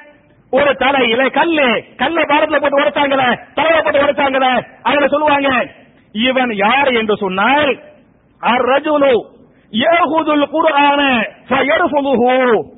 A: ஒரு தலையில கல்லு கல்ல பாரத்துல போட்டு உடைச்சாங்கல தலையில போட்டு உடைச்சாங்கல அதுல சொல்லுவாங்க இவன் யார் என்று சொன்னால் அர்ரஜுலு யஹுதுல் குர்ஆன ஃபயர்ஃபுதுஹு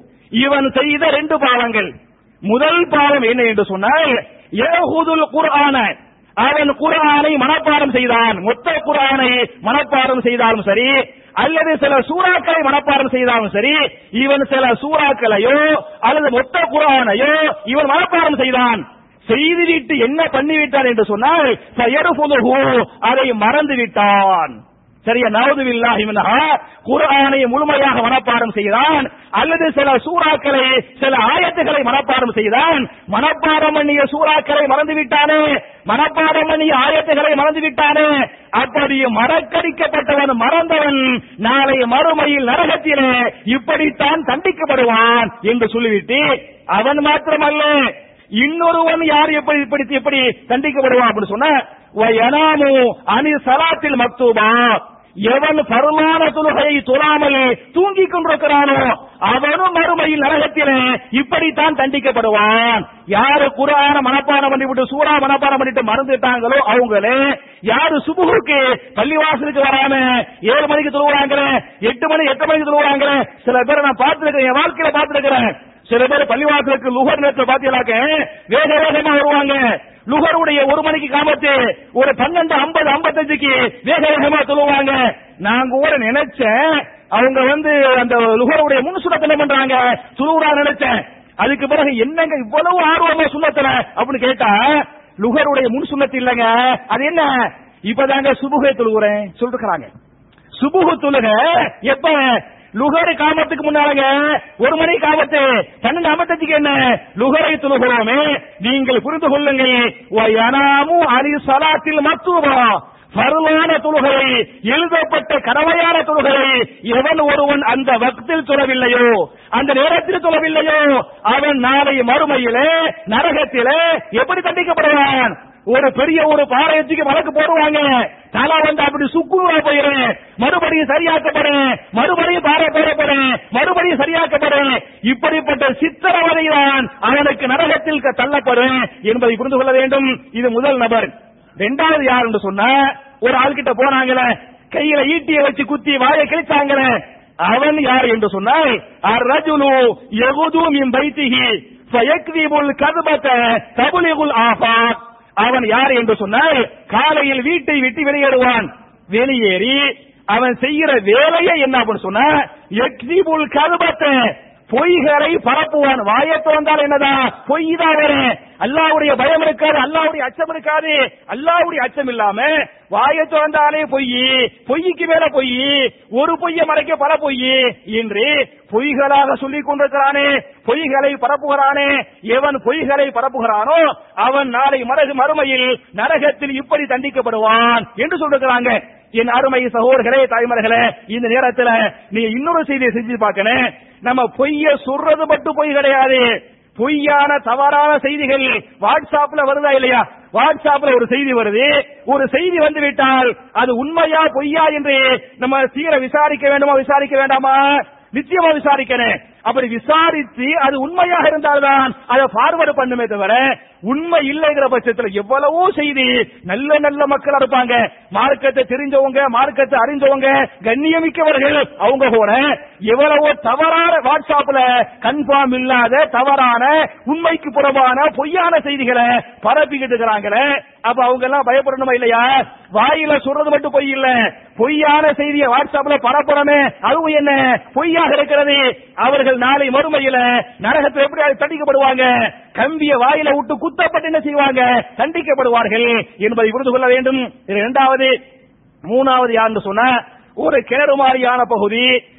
A: இவன் செய்த ரெண்டு பாவங்கள் முதல் பாவம் என்ன என்று சொன்னால் யஹுதுல் குர்ஆன அவன் குர்ஆனை மனப்பாடம் செய்தான் மொத்த குர்ஆனை மனப்பாடம் செய்தாலும் சரி அல்லது சில சூறாக்களை மனப்பாடம் செய்தாலும் சரி இவன் சில சூறாக்களையோ அல்லது மொத்த குர்ஆனையோ இவன் மனப்பாடம் செய்தான் செய்துவிட்டு என்ன பண்ணிவிட்டான் என்று சொன்னால் சயருஃபுதுஹு, அதை மறந்து விட்டான் சரியா நவதுவில்லாஹி மின்ஹா குர்ஆனை முழுமையாக மனப்பாடம் செய்தான் அல்லது சில சூறாக்களை சில ஆயத்துகளை மனப்பாடம் செய்தான் மனப்பாடம் பண்ணிய சூறாக்களை மறந்து விட்டானே மனப்பாடம் பண்ணிய ஆயத்துகளை மறந்து விட்டானே அப்படி மறக்கடிக்கப்பட்டவன் மறந்தவன் நாளை மறுமையில் நரகத்திலே இப்படித்தான் தண்டிக்கப்படுவான் என்று சொல்லிவிட்டு அவன் மாத்திரமல்ல இன்னொருவன் யார் எப்படி இப்படி எப்படி தண்டிக்கப்படுவான் அப்படின்னு சொன்ன வயனாமு அனி சலாத்தில் மக்தூபா எவன் பருமான தொழுகையை தொழாமல் தூங்கிக் கொண்டிருக்கிறானோ அவனும் மறுமையில் நரகத்திலே இப்படித்தான் தண்டிக்கப்படுவான் யாரு குரான மனப்பாடம் பண்ணிவிட்டு சூறா மனப்பாடம் பண்ணிட்டு மறந்துட்டாங்களோ அவங்களே யாரு சுபுகுக்கு பள்ளிவாசலுக்கு வராம ஏழு மணிக்கு தொழுகிறாங்களே எட்டு மணி எட்டு மணிக்கு தொழுகிறாங்களே சில பேரை நான் பார்த்திருக்கேன் என் வாழ்க்கையில பார்த்திருக்கிறேன் சில பேர் பள்ளிவாசலுக்கு லுகர் நேரத்தில் பாத்தீங்களாக்க வேக வேகமா வருவாங்க லுகருடைய ஒரு மணிக்கு காமத்து ஒரு பன்னெண்டு ஐம்பது ஐம்பத்தஞ்சுக்கு வேக வேகமா சொல்லுவாங்க நான் கூட நினைச்சேன் அவங்க வந்து அந்த லுகருடைய முன் சுண்ணத்தை என்ன பண்றாங்க சுழுவுடா நினைச்சேன் அதுக்கு பிறகு என்னங்க இவ்வளவு ஆர்வமா சுண்ணத்துல அப்படின்னு கேட்டா லுகருடைய முன் சுண்ணத்து இல்லங்க அது என்ன இப்பதாங்க சுபுகை தொழுகிறேன் சொல்லிருக்கிறாங்க சுபுகு தொழுக எப்ப லுகரை காமத்துக்கு முன்னாலங்க ஒரு மணி காமத்து பன்னெண்டு ஐம்பத்தஞ்சுக்கு என்ன லுகரை தொழுகிறோமே நீங்கள் புரிந்து கொள்ளுங்கள் வயனாமு அலி சலாத்தில் மத்துவா பருவான தொழுகை எழுதப்பட்ட கடமையான தொழுகை எவன் ஒருவன் அந்த வக்தில் தொழவில்லையோ அந்த நேரத்தில் தொழவில்லையோ அவன் நாளை மறுமையிலே நரகத்திலே எப்படி தண்டிக்கப்படுவான் ஒரு பெரிய ஒரு பாளையத்துக்கு வழக்கு போடுவாங்க தலை வந்து அப்படி சுக்குவா போயிடும் மறுபடியும் சரியாக்கப்படும் மறுபடியும் பாறை போடப்படும் மறுபடியும் சரியாக்கப்படும் இப்படிப்பட்ட சித்திரவதை தான் அவனுக்கு நரகத்தில் க- தள்ளப்படும் என்பதை புரிந்து கொள்ள வேண்டும் இது முதல் நபர் ரெண்டாவது யார் என்று சொன்னா ஒரு ஆள்கிட்ட போனாங்களே கையில ஈட்டியை வச்சு குத்தி வாயை கிழிச்சாங்களே அவன் யார் என்று சொன்னால் அர்ரஜுலு யகுது மின் பைத்திஹி ஃபயக்திபுல் கதுபத தபுலிகுல் ஆஃபாக் அவன் யார் என்று சொன்னால் காலையில் வீட்டை விட்டு வெளியேறுவான் வெளியேறி அவன் செய்கிற வேலையை என்ன அப்படின்னு சொன்னா எக்ஸிபுல் கதுபத்தை பொய்களை பரப்புவான் வாயை திறந்தால் என்னதான் பொய் தான் வரும் அல்லாவுடைய பயம் இருக்காது அல்லாவுடைய அச்சம் இருக்காது அல்லாவுடைய அச்சம் இல்லாம வாயை திறந்தாலே பொய் பொய்க்கு மேல பொய் ஒரு பொய்யை மறைக்க பல பொய் என்று பொய்களாக சொல்லிக் கொண்டிருக்கிறானே பொய்களை பரப்புகிறானே எவன் பொய்களை பரப்புகிறானோ அவன் நாளை மரகு மறுமையில் நரகத்தில் இப்படி தண்டிக்கப்படுவான் என்று சொல்லிருக்கிறாங்க என் அருமை சகோதரர்களே தாய்மர்களே இந்த நேரத்துல நீங்க இன்னொரு செய்தியை செஞ்சு பார்க்கணும் நம்ம பொய்ய சொல்றது மட்டும் பொய் கிடையாது பொய்யான தவறான செய்திகள் வாட்ஸ்அப்ல வருதா இல்லையா வாட்ஸ்அப்ல ஒரு செய்தி வருது ஒரு செய்தி வந்து விட்டால் அது உண்மையா பொய்யா என்று நம்ம சீர விசாரிக்க வேண்டுமா விசாரிக்க வேண்டாமா நிச்சயமா விசாரிக்கணும் அப்படி விசாரித்து அது உண்மையாக இருந்தால்தான் அதை ஃபார்வர்டு பண்ணுமே தவிர உண்மை இல்லைங்கிற பட்சத்துல எவ்வளவோ செய்தி நல்ல நல்ல மக்கள் இருப்பாங்க மார்க்கத்தை தெரிஞ்சவங்க மார்க்கத்தை அறிஞ்சவங்க கண்ணியமிக்கவர்கள் அவங்க கூட எவ்வளவோ தவறான வாட்ஸ்அப்ல கன்ஃபார்ம் இல்லாத தவறான உண்மைக்கு புறம்பான பொய்யான செய்திகளை பரப்பிக்கிட்டு இருக்கிறாங்களே அப்ப அவங்க எல்லாம் பயப்படணுமா இல்லையா வாயில சொல்றது மட்டும் பொய் இல்ல பொய்யான செய்தியை வாட்ஸ்அப்ல பரப்பணுமே அதுவும் என்ன பொய்யாக இருக்கிறது அவர்கள் நாளை மறுமையில நரகத்தில் எப்படி அது தண்டிக்கப்படுவாங்க கம்பிய வாயில விட்டு குத்தப்பட்டு என்ன செய்வாங்க தண்டிக்கப்படுவார்கள் என்பதை புரிந்து கொள்ள வேண்டும் இது இரண்டாவது மூணாவது யாருன்னு சொன்னா ஒரு கிணறு மாதிரியான பகுதி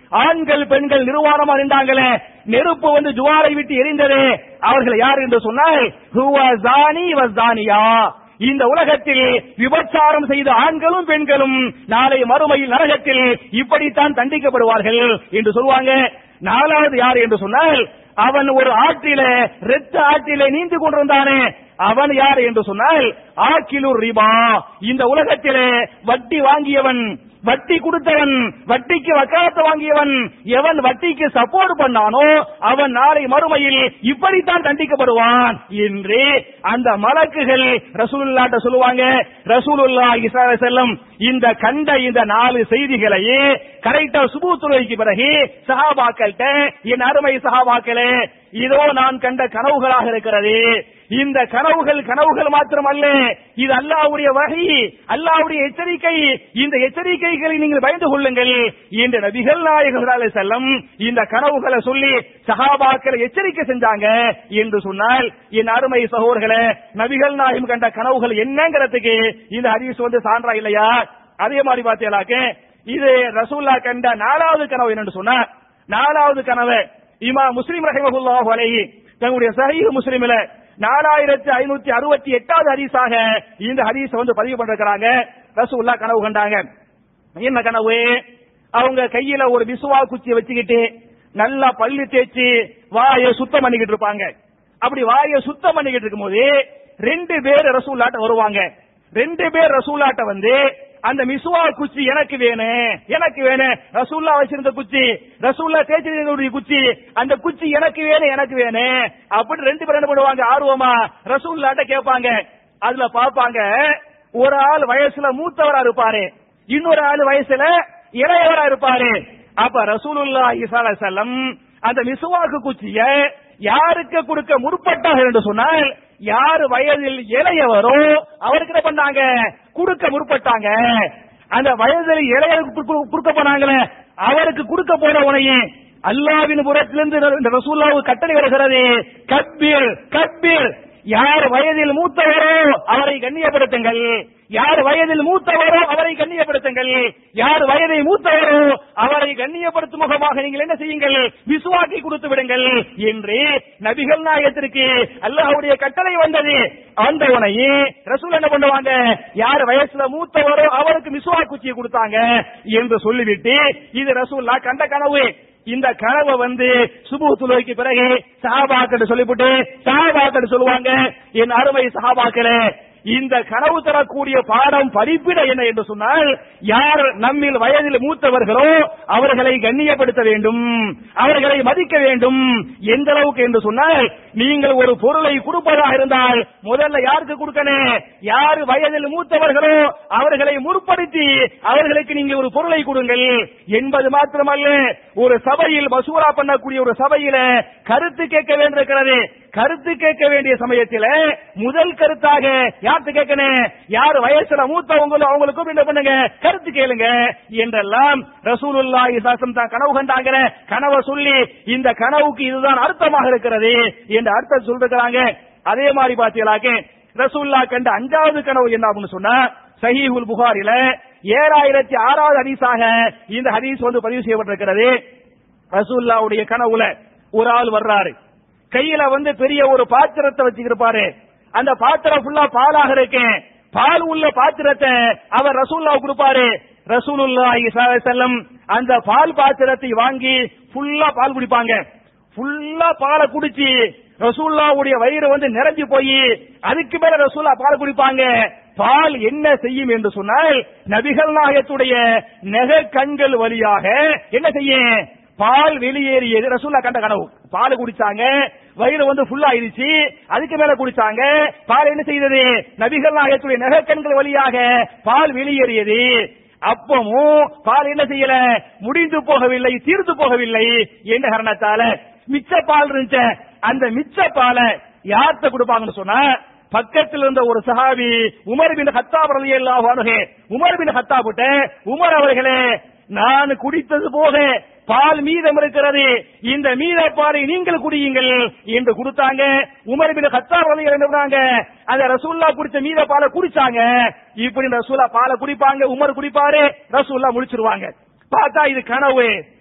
A: ஆண்கள் பெண்கள் நிர்வாணமா நின்றாங்களே நெருப்பு வந்து ஜுவாலை விட்டு எரிந்தது அவர்கள் யார் என்று சொன்னால் ஹுவ ஜானி வ ஜானியா இந்த உலகத்தில் விபச்சாரம் செய்த ஆண்களும் பெண்களும் நாளை மறுமையில் நரகத்தில் இப்படித்தான் தண்டிக்கப்படுவார்கள் என்று சொல்லுவாங்க நாலாவது யார் என்று சொன்னால் அவன் ஒரு ஆற்றிலே ரெத்த ஆற்றிலே நீந்து கொண்டிருந்தானே அவன் யார் என்று சொன்னால் ஆக்கிலூர் ரிபா இந்த உலகத்திலே வட்டி வாங்கியவன் வட்டி கொடுத்தவன் வட்டிக்கு வக்காலத்து வாங்கியவன் எவன் வட்டிக்கு சப்போர்ட் பண்ணானோ அவன் நாளை மறுமையில் இப்படித்தான் தண்டிக்கப்படுவான் என்று அந்த மலக்குகள் ரசூலுல்லாட்ட சொல்லுவாங்க ரசூலுல்லா இஸ்ரா செல்லம் இந்த கண்ட இந்த நாலு செய்திகளையே கரெக்டா சுபூத்துறைக்கு பிறகு சஹாபாக்கள்கிட்ட என் அருமை சஹாபாக்களே இதோ நான் கண்ட கனவுகளாக இருக்கிறது இந்த கனவுகள் கனவுகள் மாத்திரமல்ல இது அல்லாஹ்வுடைய வகை அல்லாஹ்வுடைய எச்சரிக்கை இந்த எச்சரிக்கைகளை நீங்கள் பயந்து கொள்ளுங்கள் என்று நபிகள் நாயகம் ஸல்லல்லாஹு அலைஹி வஸல்லம் இந்த கனவுகளை சொல்லி சஹாபாக்களை எச்சரிக்கை செஞ்சாங்க என்று சொன்னால் என் அருமை சகோதரர்களே நபிகள் நாயகம் கண்ட கனவுகள் என்னங்கிறதுக்கு இந்த ஹதீஸ் வந்து சான்றா இல்லையா அதே மாதிரி பார்த்தீங்களாக்க இது ரசூல்லா கண்ட நாலாவது கனவு என்னன்னு சொன்னா நாலாவது கனவு இமா முஸ்லிம் ரஹிமஹுல்லாஹு அலைஹி தங்களுடைய சஹீஹ் முஸ்லிமில நாலாயிரத்தி ஐநூத்தி அறுபத்தி எட்டாவது ஹதீஸாக இந்த ஹதீஸ் வந்து பதிவு பண்ணிருக்கிறாங்க ரசூல்லா கனவு கண்டாங்க என்ன கனவு அவங்க கையில ஒரு விசுவா குச்சியை வச்சுக்கிட்டு நல்லா பல்லு தேய்ச்சி வாயை சுத்தம் பண்ணிக்கிட்டு இருப்பாங்க அப்படி வாயை சுத்தம் பண்ணிக்கிட்டு இருக்கும்போது ரெண்டு பேர் ரசூல்லாட்ட வருவாங்க ரெண்டு பேர் ரசூல்லாட்ட வந்து அந்த மிசுவா குச்சி எனக்கு வேணும் எனக்கு வேணும் ரசூல்லா வச்சிருந்த குச்சி ரசூல்லா தேய்ச்சி குச்சி அந்த குச்சி எனக்கு வேணும் எனக்கு வேணும் அப்படி ரெண்டு பேர் என்ன பண்ணுவாங்க ஆர்வமா ரசூல்லாட்ட கேட்பாங்க அதுல பாப்பாங்க ஒரு ஆள் வயசுல மூத்தவரா இருப்பாரு இன்னொரு ஆள் வயசுல இளையவரா இருப்பாரு அப்ப ரசூலுல்லா இசால செல்லம் அந்த மிசுவாக்கு குச்சிய யாருக்கு கொடுக்க முற்பட்டார்கள் என்று சொன்னால் யார் வயதில் இளையவரோ அவருக்கு என்ன பண்ணாங்க கொடுக்க முற்பட்டாங்க அந்த வயதில் இளையருக்கு கொடுக்க போனாங்களே அவருக்கு கொடுக்க போன உனையே அல்லாவின் புறத்திலிருந்து இந்த ரசூல்லாவுக்கு கட்டளை வருகிறது கப்பீர் கப்பீர் யார் வயதில் மூத்தவரோ அவரை கண்ணியப்படுத்துங்கள் யார் வயதில் மூத்தவரோ அவரை கண்ணியப்படுத்துங்கள் யார் வயதை மூத்தவரோ அவரை கண்ணியப்படுத்தும் முகமாக நீங்கள் என்ன செய்யுங்கள் விசுவாக்கி கொடுத்து விடுங்கள் என்று நபிகள் நாயகத்திற்கு அல்லாஹ்வுடைய கட்டளை வந்தது வந்தவனையே ரசூல் என்ன பண்ணுவாங்க யார் வயசுல மூத்தவரோ அவருக்கு மிசுவா குச்சியை கொடுத்தாங்க என்று சொல்லிவிட்டு இது ரசூல்லா கண்ட கனவு இந்த கனவை வந்து சுபு துளைக்கு பிறகு சஹாபாக்கள் சொல்லிவிட்டு சஹாபாக்கள் சொல்லுவாங்க என் அருமை சஹாபாக்களே இந்த கனவு தரக்கூடிய பாடம் படிப்பிட என்ன என்று சொன்னால் யார் நம்மில் வயதில் மூத்தவர்களோ அவர்களை கண்ணியப்படுத்த வேண்டும் அவர்களை மதிக்க வேண்டும் எந்த அளவுக்கு என்று சொன்னால் நீங்கள் ஒரு பொருளை கொடுப்பதாக இருந்தால் முதல்ல யாருக்கு கொடுக்கணும் யார் வயதில் மூத்தவர்களோ அவர்களை முற்படுத்தி அவர்களுக்கு நீங்கள் ஒரு பொருளை கொடுங்கள் என்பது மாத்திரமல்ல ஒரு சபையில் மசூரா பண்ணக்கூடிய ஒரு சபையில கருத்து கேட்க வேண்டியிருக்கிறது கருத்து கேட்க வேண்டிய சமயத்தில் முதல் கருத்தாக யார்கிட்ட கேட்கணும் யார் வயசுல மூத்தவங்களோ அவங்களுக்கும் என்ன பண்ணுங்க கருத்து கேளுங்க என்றெல்லாம் ரசூலுல்லா இசாசம் தான் கனவு கண்டாங்க கனவை சொல்லி இந்த கனவுக்கு இதுதான் அர்த்தமாக இருக்கிறது என்று அர்த்தம் சொல்லிருக்கிறாங்க அதே மாதிரி பாத்தீங்களாக்க ரசூல்லா கண்ட அஞ்சாவது கனவு என்ன அப்படின்னு சொன்னா சஹீஹுல் புகாரில ஏழாயிரத்தி ஆறாவது ஹதீஸாக இந்த ஹதீஸ் வந்து பதிவு செய்யப்பட்டிருக்கிறது ரசூல்லாவுடைய கனவுல ஒரு ஆள் வர்றாரு கையில வந்து பெரிய ஒரு பாத்திரத்தை வச்சுக்கிருப்பாரு அந்த பாத்திரம் ஃபுல்லா பாலாக இருக்கு பால் உள்ள பாத்திரத்தை அவர் ரசூல்லாவுக்கு கொடுப்பாரு ரசூலுல்லாஹி ஸல்லல்லாஹு அலைஹி வஸல்லம் அந்த பால் பாத்திரத்தை வாங்கி ஃபுல்லா பால் குடிப்பாங்க ஃபுல்லா பாலை குடிச்சு ரசூல்லாவுடைய வயிறு வந்து நிறைஞ்சு போய் அதுக்கு மேல ரசூல்லா பால் குடிப்பாங்க பால் என்ன செய்யும் என்று சொன்னால் நபிகள் நாயகத்துடைய நெக கண்கள் வழியாக என்ன செய்யும் பால் வெளியேறியது ரசூல்லா கண்ட கனவு பால் குடிச்சாங்க வயிறு வந்து ஃபுல் ஆயிருச்சு அதுக்கு மேல குடிச்சாங்க பால் என்ன செய்தது நபிகள் நாயகத்துடைய நெகக்கண்கள் வழியாக பால் வெளியேறியது அப்பமும் பால் என்ன செய்யல முடிந்து போகவில்லை தீர்ந்து போகவில்லை என்ற காரணத்தால மிச்ச பால் இருந்துச்ச அந்த மிச்ச பாலை யார்கிட்ட கொடுப்பாங்கன்னு சொன்னா பக்கத்தில் இருந்த ஒரு சஹாபி உமர் பின் ஹத்தாப் ரலியல்லாஹு அன்ஹு உமர் பின் ஹத்தாப் உமர் அவர்களே நான் குடித்தது போக பால் மீதம் இருக்கிறது இந்த மீத பாலை நீங்கள் குடியுங்கள் என்று கொடுத்தாங்க உமர் பின் ஹத்தாப் ரலியல்லாஹு என்ன அந்த ரசூல்லா குடிச்ச மீத பாலை குடிச்சாங்க இப்படி ரசூல்லா பாலை குடிப்பாங்க உமர் குடிப்பாரு ரசூல்லா முடிச்சிருவாங்க பார்த்தா இது கனவு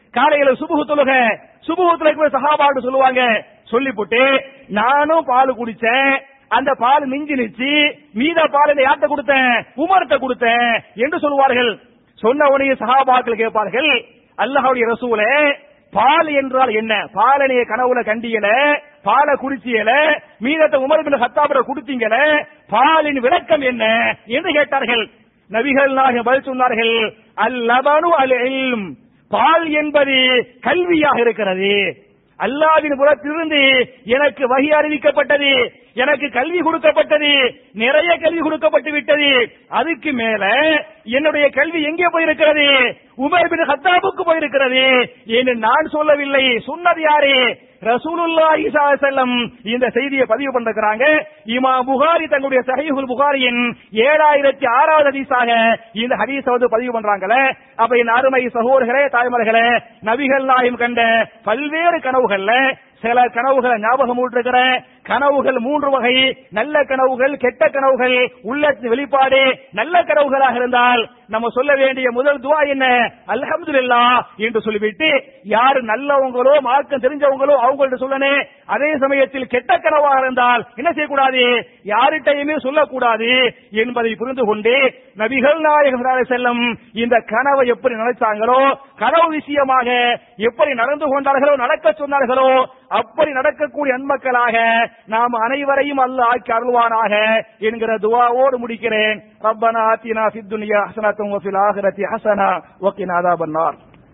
A: காலையில சுபுகு தொழுக சுபுகு தொழுக சஹாபாட்டு சொல்லுவாங்க சொல்லி போட்டு நானும் பால் குடிச்சேன் அந்த பால் மிஞ்சி நிச்சு மீத பால் இந்த யார்ட்ட கொடுத்தேன் உமர்ட்ட கொடுத்தேன் என்று சொல்லுவார்கள் சொன்ன உடனே சஹாபாக்கள் கேட்பார்கள் அல்லாஹ்வுடைய ரசூலே பால் என்றால் என்ன பாலனைய கனவுல கண்டியல பாலை குடிச்சியல மீதத்தை உமர் பின் ஹத்தாபுர குடுத்தீங்கல பாலின் விளக்கம் என்ன என்று கேட்டார்கள் நபிகள் நாயகம் பதில் சொன்னார்கள் அல் லபனு அல் இல்ம் பால் என்பது கல்வியாக இருக்கிறது அல்லாவின் புறத்திலிருந்து எனக்கு வகி அறிவிக்கப்பட்டது எனக்கு கல்வி கொடுக்கப்பட்டது நிறைய கல்வி கொடுக்கப்பட்டு விட்டது அதுக்கு மேல என்னுடைய கல்வி எங்கே போயிருக்கிறது உமர் பின் ஹத்தாபுக்கு போயிருக்கிறது என்று நான் சொல்லவில்லை சொன்னது யாரு ரசூலுல்லாஹி ஸல்லல்லாஹு அலைஹி வஸல்லம் இந்த செய்தியை பதிவு பண்ணிருக்கிறாங்க இமா புகாரி தங்களுடைய சஹீஹுல் புகாரியின் ஏழாயிரத்தி ஆறாவது ஹதீஸாக இந்த ஹதீஸை வந்து பதிவு பண்றாங்களே அப்ப என் அருமை சகோதரர்களே தாய்மார்களே நபிகள் நாயம் கண்ட பல்வேறு கனவுகள்ல சில கனவுகளை ஞாபகம் ஊட்டுகிற கனவுகள் மூன்று வகை நல்ல கனவுகள் கெட்ட கனவுகள் உள்ளத்தின் வெளிப்பாடு நல்ல கனவுகளாக இருந்தால் நம்ம சொல்ல வேண்டிய முதல் துவா என்ன அல்ஹம்துலில்லா என்று சொல்லிவிட்டு யாரு நல்லவங்களோ மார்க்கம் தெரிஞ்சவங்களோ அவங்கள்ட்ட சொல்லணும் அதே சமயத்தில் கெட்ட கனவாக இருந்தால் என்ன செய்யக்கூடாது யார்கிட்டயுமே சொல்லக்கூடாது என்பதை புரிந்து கொண்டு நபிகள் நாயகம் ஸல்லல்லாஹு அலைஹி வஸல்லம் இந்த கனவை எப்படி நினைச்சாங்களோ கனவு விஷயமாக எப்படி நடந்து கொண்டார்களோ நடக்க சொன்னார்களோ அப்படி நடக்கக்கூடிய அன்மக்களாக நாம் அனைவரையும் அல்லாஹ் ஆக்கி அருள்வானாக என்கிற துவாவோடு முடிக்கிறேன் ரப்பனா ஆத்தினா ஃபித் துன்யா ஹஸனத்தும் வஃபில் ஆখিরাতি ஹஸனா வகினா அதாபன் நார்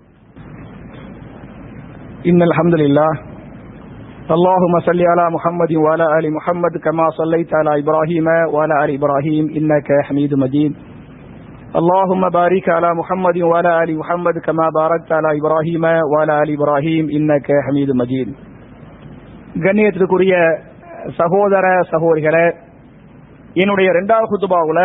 A: இன்னல் ஹம்துலில்லாஹ் اللهم صل على محمد وعلى ال محمد كما صليت على ابراهيم وعلى ال ابراهيم انك حميد مجيد اللهم بارك على محمد وعلى ال محمد كما باركت على ابراهيم وعلى ال ابراهيم انك حميد مجيد கண்ணியத்திற்குரிய சகோதர சகோதரிகளே என்னுடைய இரண்டாவது குத்துபாவுல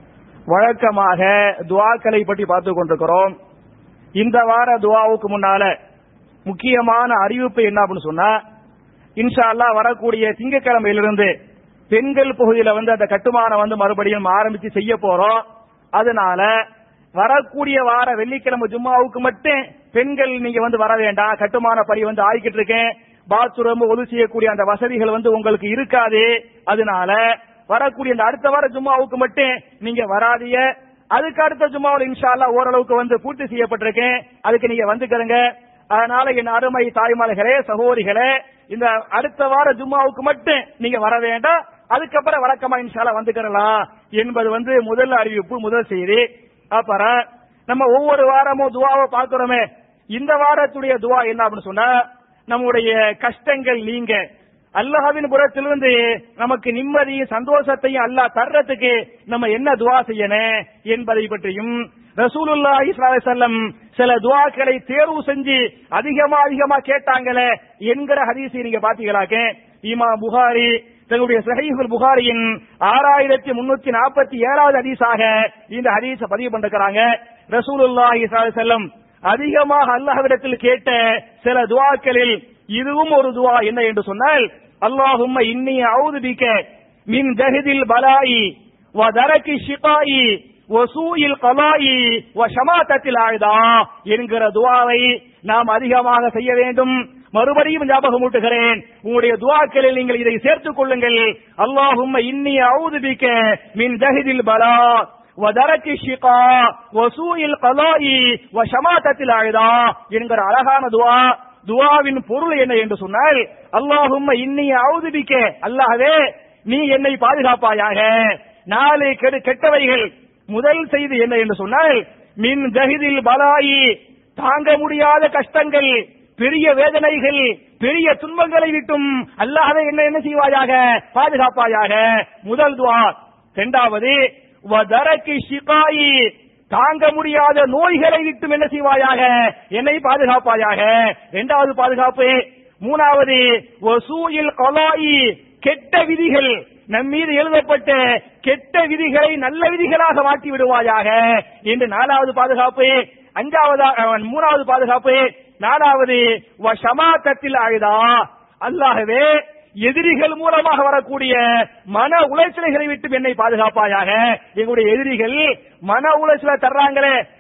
A: வழக்கமாக துவாக்களை பற்றி பார்த்துக் கொண்டிருக்கிறோம் இந்த வார துவாவுக்கு முன்னால முக்கியமான அறிவிப்பு என்ன அப்படின்னு சொன்னா இன்ஷா அல்லாஹ் வரக்கூடிய திங்கட்கிழமையிலிருந்து பெண்கள் பகுதியில வந்து அந்த கட்டுமானம் வந்து மறுபடியும் ஆரம்பிச்சு செய்ய போறோம் அதனால வரக்கூடிய வார வெள்ளிக்கிழமை ஜும்மாவுக்கு மட்டும் பெண்கள் நீங்க வந்து வர வேண்டாம் கட்டுமான பணி வந்து ஆகிக்கிட்டு இருக்கேன் பாத்ரூம் ஒது செய்யக்கூடிய அந்த வசதிகள் வந்து உங்களுக்கு இருக்காது அதனால வரக்கூடிய அந்த அடுத்த வார ஜும்மாவுக்கு மட்டும் நீங்க வராதீங்க அதுக்கு அடுத்த ஜும்மாவில் இன்ஷா அல்லாஹ் ஓரளவுக்கு வந்து பூர்த்தி செய்யப்பட்டிருக்கேன் அதுக்கு நீங்க வந்துக்கிறங்க அதனால என் அருமை தாய்மார்களே சகோதரிகளே இந்த அடுத்த வார ஜும்மாவுக்கு மட்டும் நீங்க வர வேண்டாம் அதுக்கப்புறம் வழக்கமா இன்ஷால்லா வந்துக்கிறலாம் என்பது வந்து முதல் அறிவிப்பு முதல் செய்தி அப்புறம் நம்ம ஒவ்வொரு வாரமும் துவாவை பார்க்கிறோமே இந்த வாரத்துடைய துவா என்ன அப்படின்னு சொன்னா நம்முடைய கஷ்டங்கள் நீங்க அல்லாஹ்வின் புறத்திலிருந்து நமக்கு நிம்மதியும் சந்தோஷத்தையும் அல்லாஹ் தர்றதுக்கு நம்ம என்ன துவா செய்யணும் என்பதை பற்றியும் ரசூலுல்லாஹி ஸல்லல்லாஹு அலைஹி வஸல்லம் சில துவாக்களை தேர்வு செஞ்சு அதிகமா அதிகமா கேட்டாங்களே என்கிற ஹதீஸை நீங்க பாத்தீங்களாக்க இமா புகாரி தங்களுடைய சஹீஹுல் புகாரியின் ஆறாயிரத்தி முன்னூத்தி நாற்பத்தி ஏழாவது ஹதீஸாக இந்த ஹதீஸை பதிவு பண்ணிருக்கிறாங்க ரசூலுல்லாஹி ஸல்லல்லாஹு அலைஹி வஸல்லம் அதிகமாக அல்லாஹ்விடத்தில் கேட்ட சில துவாக்களில் இதுவும் ஒரு துவா என்ன என்று சொன்னால் அல்லாஹும்ம இன்னி அவுது பிக்க மின் ஜஹதில் பலாயி வ தரக்கி ஷிகாயி வசூயில் கலாயி வ ஷமாத்தத்தில் ஆயுதா என்கிற துவாவை நாம் அதிகமாக செய்ய வேண்டும் மறுபடியும் ஞாபகம் ஊட்டுகிறேன் உங்களுடைய துவாக்களில் நீங்கள் இதை சேர்த்துக் கொள்ளுங்கள் அல்லாஹும்ம இன்னி அவுது பிக்க மின் ஜஹதில் பலா வதரக்கி ஷிகா வசூயில் கலாயி வ ஷமாத்தத்தில் ஆயுதா என்கிற அழகான துவா துவாவின் பொருள் என்ன என்று சொன்னால் அல்லாஹும்ம இன்னி அவுதுபிக்க அல்லாஹ்வே நீ என்னை பாதுகாப்பாயாக நாளை கெடு கெட்டவைகள் முதல் செய்தி என்ன என்று சொன்னால் மின் ஜஹிதில் பலாயி தாங்க முடியாத கஷ்டங்கள் பெரிய வேதனைகள் பெரிய துன்பங்களை விட்டும் அல்லாஹ்வே என்ன என்ன செய்வாயாக பாதுகாப்பாயாக முதல் துவா இரண்டாவது வதரக்கி ஷிகாயி தாங்க முடியாத நோய்களை விட்டும் என்ன செய்வாயாக என்னை பாதுகாப்பாயாக இரண்டாவது பாதுகாப்பு மூணாவது வசூயில் கொலாயி கெட்ட விதிகள் நம் மீது எழுதப்பட்ட கெட்ட விதிகளை நல்ல விதிகளாக மாற்றி விடுவாயாக என்று நாலாவது பாதுகாப்பு அஞ்சாவதா மூணாவது பாதுகாப்பு நாலாவது வசமாத்தத்தில் ஆயுதா அல்லாகவே எதிரிகள் மூலமாக வரக்கூடிய மன உளைச்சல்களை விட்டு என்னை பாதுகாப்பாயாக எங்களுடைய எதிரிகள் மன உளைச்சலை தர்றாங்களே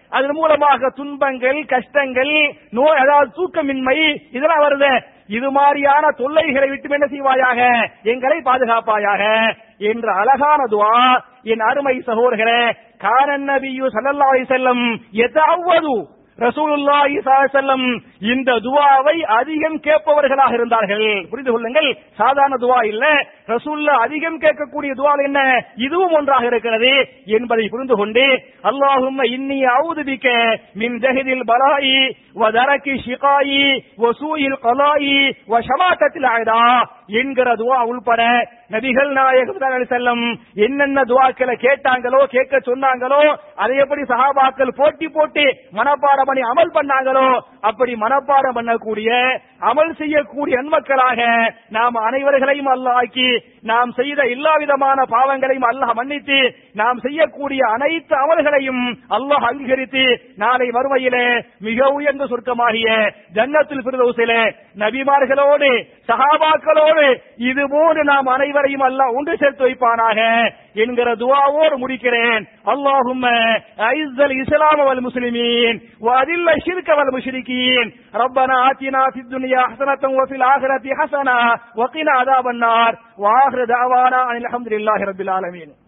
A: அதன் மூலமாக துன்பங்கள் கஷ்டங்கள் நோய் அதாவது தூக்கமின்மை இதெல்லாம் வருது இது மாதிரியான தொல்லைகளை விட்டு என்ன செய்வாயாக எங்களை பாதுகாப்பாயாக என்ற அழகான துவா என் அருமை சகோதரர்களே காரன் நபியு ஸல்லல்லாஹு அலைஹி வஸல்லம் யதஅவது ரசூலுல்லாஹி ஸல்லல்லாஹு அலைஹி வஸல்லம் இந்த துவாவை அதிகம் கேட்பவர்களாக இருந்தார்கள் புரிந்து கொள்ளுங்கள் சாதாரண துவா இல்ல ரசூல்லா அதிகம் கேட்கக்கூடிய துவா என்ன இதுவும் ஒன்றாக இருக்கிறது என்பதை புரிந்து கொண்டு அல்லாஹும்ம இன்னி அவுது பிக்க மின் ஜஹதில் பலாயி வ தரக்கி ஷிகாயி வ சூயில் கலாயி வ ஷமாத்தத்தில் ஆயதா என்கிற துவா உள்பட நபிகள் நாயகம் ஸல்லல்லாஹு அலைஹி வஸல்லம் என்னென்ன துவாக்களை கேட்டாங்களோ கேட்க சொன்னாங்களோ அதை எப்படி சஹாபாக்கள் போட்டி போட்டு மனப்பாடம் பண்ணி அமல் பண்ணாங்களோ அப்படி மனப்பாடம் பண்ணக்கூடிய அமல் செய்யக்கூடிய நன்மக்களாக நாம் அனைவர்களையும் அல்லாஹ் ஆக்கி நாம் செய்த எல்லா விதமான பாவங்களையும் அல்லாஹ் மன்னித்து நாம் செய்யக்கூடிய அனைத்து அமல்களையும் அல்லாஹ் அங்கீகரித்து நாளை மறுமையிலே மிக உயர்ந்த சொர்க்கமாகிய ஜன்னத்தில் பிரதோசிலே நபிமார்களோடு சஹாபாக்களோடு இது போன்று நாம் அனைவரையும் அல்லாஹ் ஒன்று சேர்த்து வைப்பானாக என்கிற துவாவோடு முடிக்கிறேன் அல்லாஹும்ம ஐஸல் இஸ்லாம் வல் முஸ்லிமீன் وأذل الشرك والمشركين ربنا آتنا في الدنيا حسنة وفي الآخرة حسنة وقنا عذاب النار وآخر دعوانا أن الحمد لله رب العالمين